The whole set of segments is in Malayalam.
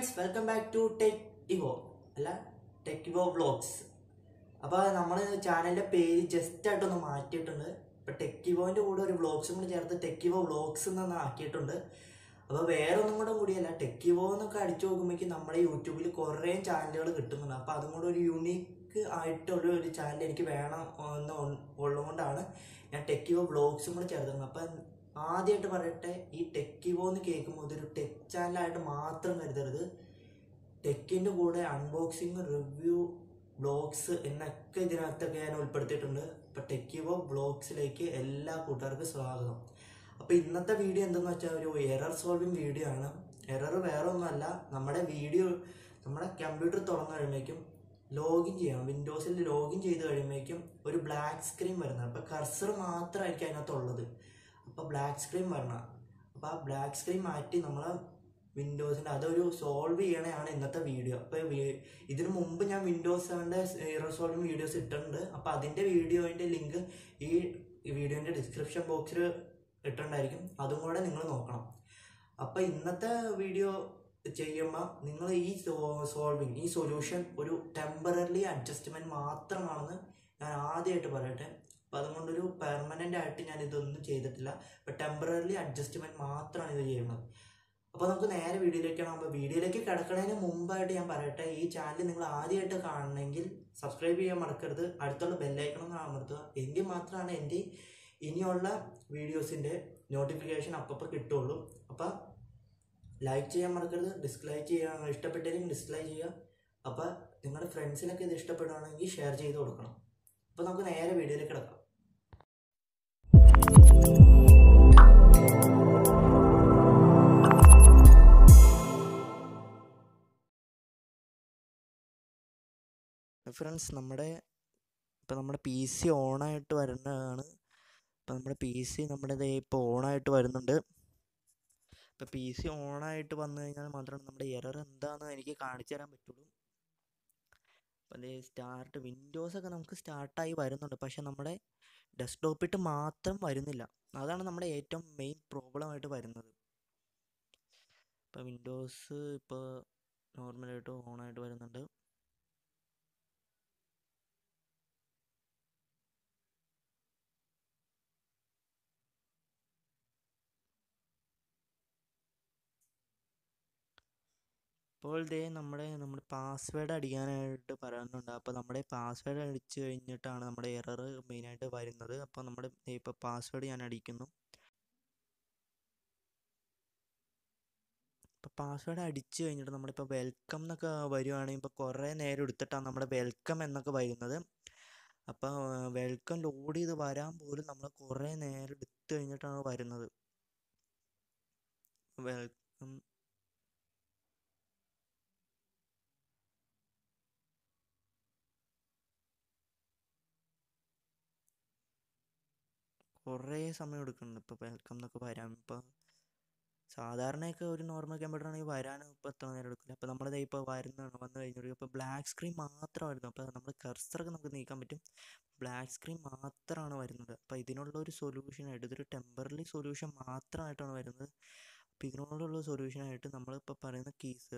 friends welcome back to tech evo അല്ല ടെക് ഇവോ വ്ളോഗ്സ് അപ്പോൾ നമ്മൾ ചാനലിൻ്റെ പേര് ജസ്റ്റ് ആയിട്ടൊന്ന് മാറ്റിയിട്ടുണ്ട് ഇപ്പോൾ ടെക് ഇവോൻ്റെ കൂടെ ഒരു വ്ളോഗ്സും കൂടി ചേർത്ത് ടെക് ഇവോ വ്ളോഗ്സ് എന്നൊന്ന് ആക്കിയിട്ടുണ്ട് അപ്പോൾ വേറെ ഒന്നും കൂടെ കൂടിയല്ല ടെക് ഇവോ എന്നൊക്കെ അടിച്ചു നോക്കുമ്പോഴേക്കും നമ്മുടെ യൂട്യൂബിൽ കുറേ ചാനലുകൾ കിട്ടുന്നുണ്ട് അപ്പോൾ അതും കൂടെ ഒരു യൂണീക്ക് ആയിട്ടുള്ള ഒരു ചാനൽ എനിക്ക് വേണം എന്ന് ഉള്ളതുകൊണ്ടാണ് ഞാൻ ടെക് ഇവോ വ്ളോഗ്സും കൂടെ ചേർത്തിട്ടുണ്ട് അപ്പം ആദ്യമായിട്ട് പറയട്ടെ ഈ ടെക്കിവോ എന്ന് കേൾക്കുമ്പോൾ ഇതൊരു ടെക് ചാനലായിട്ട് മാത്രം കരുതരുത് ടെക്കിൻ്റെ കൂടെ അൺബോക്സിങ് റിവ്യൂ ബ്ലോഗ്സ് എന്നൊക്കെ ഇതിനകത്തൊക്കെ ഞാൻ ഉൾപ്പെടുത്തിയിട്ടുണ്ട് അപ്പോൾ ടെക്കിവോ ബ്ലോഗ്സിലേക്ക് എല്ലാ കൂട്ടുകാർക്കും സ്വാഗതം അപ്പോൾ ഇന്നത്തെ വീഡിയോ എന്തെന്ന് വെച്ചാൽ ഒരു എറർ സോൾവിങ് വീഡിയോ ആണ് എറർ വേറെ ഒന്നുമല്ല നമ്മുടെ വീഡിയോ നമ്മുടെ കമ്പ്യൂട്ടർ തുറന്നു കഴിയുമ്പോഴേക്കും ലോഗിൻ ചെയ്യണം വിൻഡോസിൽ ലോഗിൻ ചെയ്ത് കഴിയുമ്പോഴേക്കും ഒരു ബ്ലാക്ക് സ്ക്രീൻ വരുന്നത് അപ്പോൾ കർസർ മാത്രമായിരിക്കും അതിനകത്തുള്ളത് അപ്പോൾ ബ്ലാക്ക് സ്ക്രീൻ വരണം അപ്പോൾ ആ ബ്ലാക്ക് സ്ക്രീൻ മാറ്റി നമ്മൾ വിൻഡോസിൻ്റെ അതൊരു സോൾവ് ചെയ്യണതാണ് ഇന്നത്തെ വീഡിയോ അപ്പോൾ ഇതിനു മുമ്പ് ഞാൻ വിൻഡോസ് സെവൻ്റെ എറർ സോൾവിങ് വീഡിയോസ് ഇട്ടിട്ടുണ്ട് അപ്പോൾ അതിൻ്റെ വീഡിയോൻ്റെ ലിങ്ക് ഈ വീഡിയോൻ്റെ ഡിസ്ക്രിപ്ഷൻ ബോക്സിൽ ഇട്ടിട്ടുണ്ടായിരിക്കും അതും കൂടെ നിങ്ങൾ നോക്കണം അപ്പോൾ ഇന്നത്തെ വീഡിയോ ചെയ്യുമ്പോൾ നിങ്ങൾ ഈ സോൾവിങ് ഈ സൊല്യൂഷൻ ഒരു ടെമ്പററി അഡ്ജസ്റ്റ്മെൻറ്റ് മാത്രമാണെന്ന് ഞാൻ ആദ്യമായിട്ട് പറയട്ടെ അപ്പോൾ അതുകൊണ്ടൊരു പെർമനൻ്റ് ആയിട്ട് ഞാൻ ഇതൊന്നും ചെയ്തിട്ടില്ല അപ്പോൾ ടെമ്പററി അഡ്ജസ്റ്റ്മെൻറ്റ് മാത്രമാണ് ഇത് ചെയ്യുന്നത് അപ്പോൾ നമുക്ക് നേരെ വീഡിയോയിലേക്കാണ് അപ്പോൾ വീഡിയോയിലേക്ക് കിടക്കുന്നതിന് മുമ്പായിട്ട് ഞാൻ പറയട്ടെ ഈ ചാനൽ നിങ്ങൾ ആദ്യമായിട്ട് കാണണമെങ്കിൽ സബ്സ്ക്രൈബ് ചെയ്യാൻ മറക്കരുത് അടുത്തുള്ള ബെല്ലൈക്കണം എന്ന് അമർത്തുക എങ്കിൽ മാത്രമാണ് എൻ്റെ ഇനിയുള്ള വീഡിയോസിൻ്റെ നോട്ടിഫിക്കേഷൻ അപ്പോൾ കിട്ടുള്ളൂ അപ്പോൾ ലൈക്ക് ചെയ്യാൻ മറക്കരുത് ഡിസ്ലൈക്ക് ചെയ്യാൻ ഇഷ്ടപ്പെട്ടില്ലെങ്കിൽ ഡിസ്ലൈക്ക് ചെയ്യുക അപ്പോൾ നിങ്ങളുടെ ഫ്രണ്ട്സിനൊക്കെ ഇത് ഇഷ്ടപ്പെടുകയാണെങ്കിൽ ഷെയർ ചെയ്ത് കൊടുക്കണം അപ്പോൾ നമുക്ക് നേരെ വീഡിയോയിലേക്ക് കിടക്കാം ഫ്രണ്ട്സ് നമ്മുടെ ഇപ്പം നമ്മുടെ പി സി ഓണായിട്ട് വരുന്നതാണ് ഇപ്പം നമ്മുടെ പി സി നമ്മുടെ ദേ ഇപ്പോൾ ഓണായിട്ട് വരുന്നുണ്ട് ഇപ്പം പി സി ഓണായിട്ട് വന്നു കഴിഞ്ഞാൽ മാത്രമാണ് നമ്മുടെ എറർ എന്താണെന്ന് എനിക്ക് കാണിച്ചു തരാൻ പറ്റുള്ളൂ അപ്പം അതേ സ്റ്റാർട്ട് വിൻഡോസൊക്കെ നമുക്ക് സ്റ്റാർട്ടായി വരുന്നുണ്ട് പക്ഷെ നമ്മുടെ ഡെസ്ക്ടോപ്പിട്ട് മാത്രം വരുന്നില്ല അതാണ് നമ്മുടെ ഏറ്റവും മെയിൻ പ്രോബ്ലം ആയിട്ട് വരുന്നത് ഇപ്പം വിൻഡോസ് ഇപ്പോൾ നോർമലായിട്ട് ഓണായിട്ട് വരുന്നുണ്ട് ഇപ്പോൾ ദേ നമ്മുടെ നമ്മുടെ പാസ്വേഡ് അടിക്കാനായിട്ട് പറയുന്നുണ്ട് അപ്പോൾ നമ്മുടെ പാസ്വേഡ് അടിച്ചു കഴിഞ്ഞിട്ടാണ് നമ്മുടെ എറർ മെയിനായിട്ട് വരുന്നത് അപ്പോൾ നമ്മുടെ ഇപ്പോൾ പാസ്വേഡ് ഞാൻ അടിക്കുന്നു ഇപ്പോൾ പാസ്വേഡ് അടിച്ചു കഴിഞ്ഞിട്ട് നമ്മളിപ്പോൾ വെൽക്കം എന്നൊക്കെ വരുവാണെങ്കിൽ ഇപ്പോൾ കുറേ നേരം എടുത്തിട്ടാണ് നമ്മുടെ വെൽക്കം എന്നൊക്കെ വരുന്നത് അപ്പോൾ വെൽക്കം ലോഡ് ചെയ്ത് വരാൻ പോലും നമ്മൾ കുറേ നേരം എടുത്തു കഴിഞ്ഞിട്ടാണ് വരുന്നത് വെൽക്കം കുറേ സമയം എടുക്കുന്നുണ്ട് ഇപ്പോൾ വെൽക്കം എന്നൊക്കെ വരാൻ ഇപ്പോൾ സാധാരണയൊക്കെ ഒരു നോർമൽ കമ്പ്യൂട്ടർ ആണെങ്കിൽ വരാൻ ഇപ്പോൾ എത്ര നേരം എടുക്കില്ല അപ്പോൾ നമ്മുടെ ഇപ്പോൾ വരുന്നതാണ് വന്നു കഴിഞ്ഞിട്ട് ഇപ്പോൾ ബ്ലാക്ക് സ്ക്രീൻ മാത്രം വരുന്നു അപ്പോൾ നമ്മൾ കർസറൊക്കെ നമുക്ക് നീക്കാൻ പറ്റും ബ്ലാക്ക് സ്ക്രീൻ മാത്രമാണ് വരുന്നത് അപ്പോൾ ഇതിനുള്ള ഒരു സൊല്യൂഷനായിട്ട് ഇതൊരു ടെമ്പററി സൊല്യൂഷൻ മാത്രമായിട്ടാണ് വരുന്നത് അപ്പോൾ ഇതിനോടുള്ള സൊല്യൂഷനായിട്ട് നമ്മളിപ്പോൾ പറയുന്ന keys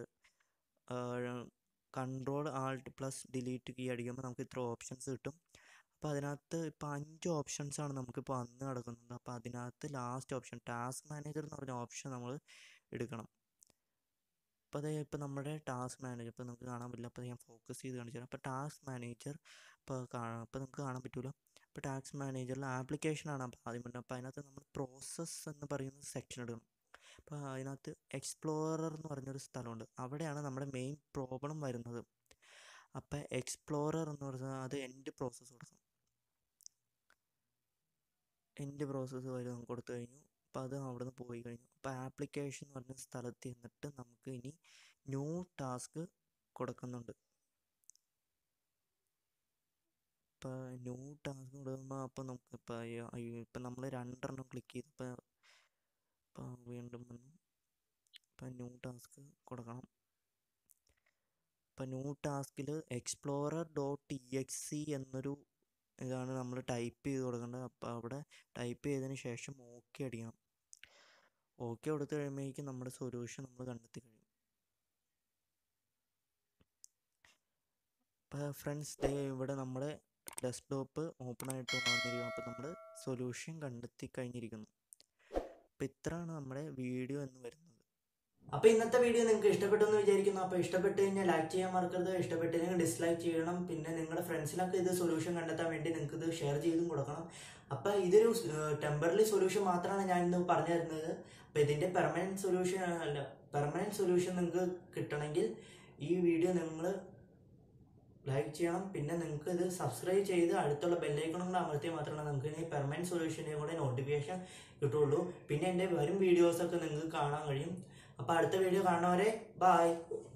control alt plus delete key അടിക്കുമ്പോൾ നമുക്ക് ഇത്ര ഓപ്ഷൻസ് കിട്ടും അപ്പോൾ അതിനകത്ത് ഇപ്പോൾ അഞ്ച് ഓപ്ഷൻസ് ആണ് നമുക്കിപ്പോൾ വന്ന് കിടക്കുന്നത് അപ്പോൾ അതിനകത്ത് ലാസ്റ്റ് ഓപ്ഷൻ ടാസ്ക് മാനേജർ എന്ന് പറഞ്ഞ ഓപ്ഷൻ നമ്മൾ എടുക്കണം അപ്പോൾ അത് ഇപ്പോൾ നമ്മുടെ ടാസ്ക് മാനേജർ ഇപ്പോൾ നമുക്ക് കാണാൻ പറ്റില്ല അപ്പോൾ ഞാൻ ഫോക്കസ് ചെയ്ത് കാണിച്ചു തരാം അപ്പോൾ ടാസ്ക് മാനേജർ ഇപ്പോൾ കാണാം അപ്പോൾ നമുക്ക് കാണാൻ പറ്റില്ല ഇപ്പോൾ ടാസ്ക് മാനേജറിൽ ആപ്ലിക്കേഷനാണ് അപ്പോൾ ആദ്യം പറഞ്ഞത് അപ്പോൾ അതിനകത്ത് നമ്മൾ പ്രോസസ്സ് എന്ന് പറയുന്ന സെക്ഷൻ എടുക്കണം അപ്പോൾ അതിനകത്ത് എക്സ്പ്ലോറർ എന്ന് പറഞ്ഞൊരു സ്ഥലമുണ്ട് അവിടെയാണ് നമ്മുടെ മെയിൻ പ്രോബ്ലം വരുന്നത് അപ്പോൾ എക്സ്പ്ലോറർ എന്ന് പറഞ്ഞാൽ അത് എൻഡ് പ്രോസസ്സ് കൊടുക്കണം എൻഡ് പ്രോസസ്സ് വരും കൊടുത്തു കഴിഞ്ഞു അപ്പോൾ അത് അവിടെ നിന്ന് പോയി കഴിഞ്ഞു അപ്പോൾ ആപ്ലിക്കേഷൻ എന്ന് പറഞ്ഞ സ്ഥലത്ത് എന്നിട്ട് നമുക്ക് ഇനി ന്യൂ ടാസ്ക് കൊടുക്കുന്നുണ്ട് ഇപ്പോൾ ന്യൂ ടാസ്ക് കൊടുക്കുമ്പോൾ അപ്പോൾ നമുക്ക് ഇപ്പോൾ ഇപ്പം നമ്മൾ രണ്ടെണ്ണം ക്ലിക്ക് ചെയ്തപ്പോൾ ഇപ്പോൾ വീണ്ടും വന്നു ഇപ്പം ന്യൂ ടാസ്ക് കൊടുക്കണം ഇപ്പം ന്യൂ ടാസ്കിൽ explorer dot E X C എന്നൊരു ഇതാണ് നമ്മൾ ടൈപ്പ് ചെയ്ത് കൊടുക്കേണ്ടത് അപ്പോൾ അവിടെ ടൈപ്പ് ചെയ്തതിന് ശേഷം ഓക്കെ അടിക്കണം ഓക്കെ കൊടുത്തു കഴിയുമ്പോഴേക്കും നമ്മുടെ സൊല്യൂഷൻ നമ്മൾ കണ്ടെത്തി കഴിയും അപ്പോൾ ഫ്രണ്ട്സ് ദേ ഇവിടെ നമ്മുടെ ഡെസ്ക്ടോപ്പ് ഓപ്പൺ ആയിട്ട് വന്നിരിക്കുന്നു അപ്പോൾ നമ്മൾ സൊല്യൂഷൻ കണ്ടെത്തി കഴിഞ്ഞിരിക്കുന്നു അപ്പോൾ ഇത്രയാണ് നമ്മുടെ വീഡിയോ എന്ന് വരുന്നത് അപ്പോൾ ഇന്നത്തെ വീഡിയോ നിങ്ങൾക്ക് ഇഷ്ടപ്പെട്ടു എന്ന് വിചാരിക്കുന്നു അപ്പോൾ ഇഷ്ടപ്പെട്ട് കഴിഞ്ഞാൽ ലൈക്ക് ചെയ്യാൻ മറക്കരുത് ഇഷ്ടപ്പെട്ടില്ലെങ്കിൽ ഡിസ്ലൈക്ക് ചെയ്യണം പിന്നെ നിങ്ങളുടെ ഫ്രണ്ട്സിനൊക്കെ ഇത് സൊല്യൂഷൻ കണ്ടെത്താൻ വേണ്ടി നിങ്ങൾക്ക് ഇത് ഷെയർ ചെയ്തും കൊടുക്കണം അപ്പോൾ ഇതൊരു ടെമ്പററി സൊല്യൂഷൻ മാത്രമാണ് ഞാൻ ഇന്ന് പറഞ്ഞു തരുന്നത് അപ്പോൾ ഇതിൻ്റെ പെർമനൻറ്റ് സൊല്യൂഷൻ അല്ല പെർമനൻറ്റ് സൊല്യൂഷൻ നിങ്ങൾക്ക് കിട്ടണമെങ്കിൽ ഈ വീഡിയോ നിങ്ങൾ ലൈക്ക് ചെയ്യണം പിന്നെ നിങ്ങൾക്ക് ഇത് സബ്സ്ക്രൈബ് ചെയ്ത് അടുത്തുള്ള ബെല്ലൈക്കണും കൂടെ അമർത്തിയാൽ മാത്രമേ നമുക്ക് ഈ പെർമനൻറ്റ് സൊല്യൂഷൻ്റെ കൂടെ നോട്ടിഫിക്കേഷൻ കിട്ടുള്ളൂ പിന്നെ എൻ്റെ വരും വീഡിയോസൊക്കെ നിങ്ങൾക്ക് കാണാൻ കഴിയും അപ്പോൾ അടുത്ത വീഡിയോ കാണുന്നവരെ ബായ്